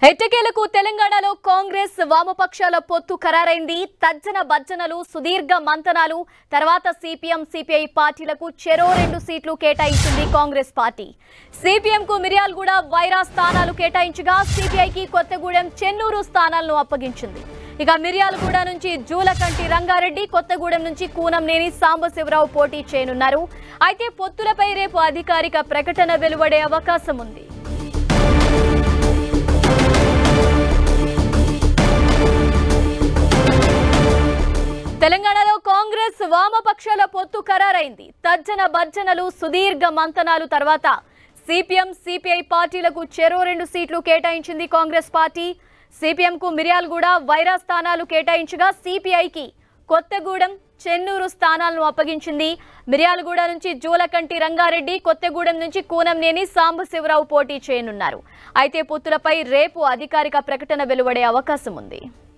ఎట్టకేలకు తెలంగాణలో కాంగ్రెస్ వామపక్షాల పొత్తు ఖరారైంది తర్జన భర్జనలు సుదీర్ఘ మంతనాలు తర్వాత సిపిఎం సిపిఐ పార్టీలకు చెరో రెండు సీట్లు కేటాయించింది కాంగ్రెస్ పార్టీ సిపిఎం కు మిర్యాలగూడ వైరా స్థానాలు కేటాయించగా సిపిఐకి కొత్తగూడెం చెన్నూరు స్థానాలను అప్పగించింది ఇక మిర్యాలగూడ నుంచి జూలకంటి రంగారెడ్డి కొత్తగూడెం నుంచి కూనంనేని సాంబశివరావు పోటీ చేయనున్నారు అయితే పొత్తులపై రేపు అధికారిక ప్రకటన వెలువడే అవకాశం ఉంది తెలంగాణలో కాంగ్రెస్ వామపక్షాల పొత్తు ఖరారైంది తర్జన భర్జనలు సుదీర్ఘ మంతనాలు తర్వాత సిపిఎం సిపిఐ పార్టీలకు చెరో రెండు సీట్లు కేటాయించింది కాంగ్రెస్ పార్టీ సిపిఎం కు మిర్యాలగూడ వైరా స్థానాలు కేటాయించగా సిపిఐకి కొత్తగూడెం చెన్నూరు స్థానాలను అప్పగించింది మిర్యాలగూడ నుంచి జూలకంటి రంగారెడ్డి కొత్తగూడెం నుంచి కూనంనేని సాంబశివరావు పోటీ చేయనున్నారు అయితే పొత్తులపై రేపు అధికారిక ప్రకటన వెలువడే అవకాశం ఉంది